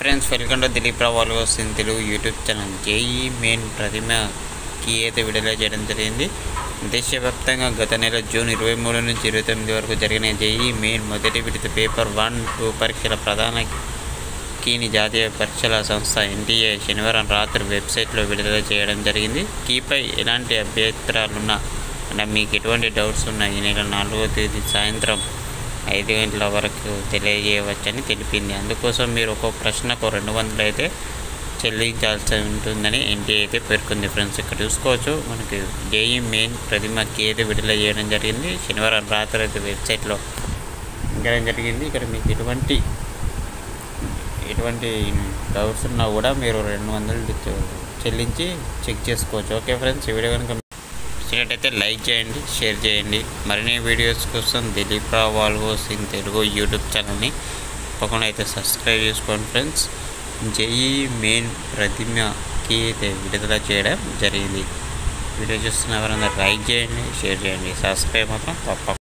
friends welcome to Dilip Rao వాల్వోస్ in Telugu YouTube channel JEE main ప్రతిమకి అయితే విడుదల చేయడం జరిగింది దేశవ్యాప్తంగా గత నెల జూన్ ఇరవై మూడు నుంచి ఇరవై తొమ్మిది వరకు జరిగిన జేఈ మెయిన్ మొదటి విడత పేపర్ వన్ టూ పరీక్షల ప్రధాన కీని జాతీయ పరీక్షల సంస్థ ఎన్టీఏ శనివారం రాత్రి వెబ్సైట్లో విడుదల చేయడం జరిగింది కీపై ఎలాంటి అభ్యంతరాలున్నా అంటే మీకు ఎటువంటి డౌట్స్ ఉన్నా ఈ నెల నాలుగో తేదీ సాయంత్రం ఐదు గంటల వరకు తెలియజేయవచ్చని తెలిపింది అందుకోసం మీరు ఒక్కో ప్రశ్నకు రెండు వందలు అయితే చెల్లించాల్సి ఉంటుందని ఎన్టీఏ అయితే పేర్కొంది ఫ్రెండ్స్ ఇక్కడ చూసుకోవచ్చు మనకి జేఈ మెయిన్ ప్రతిమకి అయితే విడుదల చేయడం జరిగింది శనివారం రాత్రి అయితే వెబ్సైట్లో చేయడం జరిగింది ఇక్కడ మీకు ఎటువంటి ఎటువంటి డౌట్స్ ఉన్నా కూడా మీరు రెండు వందలు చె- చెల్లించి చెక్ చేసుకోవచ్చు ఓకే ఫ్రెండ్స్ ఈ వీడియో కనుక నచ్చినట్టయితే లైక్ చేయండి షేర్ చేయండి మరిన్ని వీడియోస్ కోసం దిలీప్ రావు వాల్వోస్ ఇన్ తెలుగు యూట్యూబ్ ఛానల్ని తప్పకుండా అయితే సబ్స్క్రైబ్ చేసుకోండి ఫ్రెండ్స్ జేఈ మెయిన్ ప్రతిమకి అయితే విడుదల చేయడం జరిగింది వీడియో చూస్తున్న వారందరూ లైక్ చేయండి షేర్ చేయండి సబ్స్క్రైబ్ మాత్రం తప్ప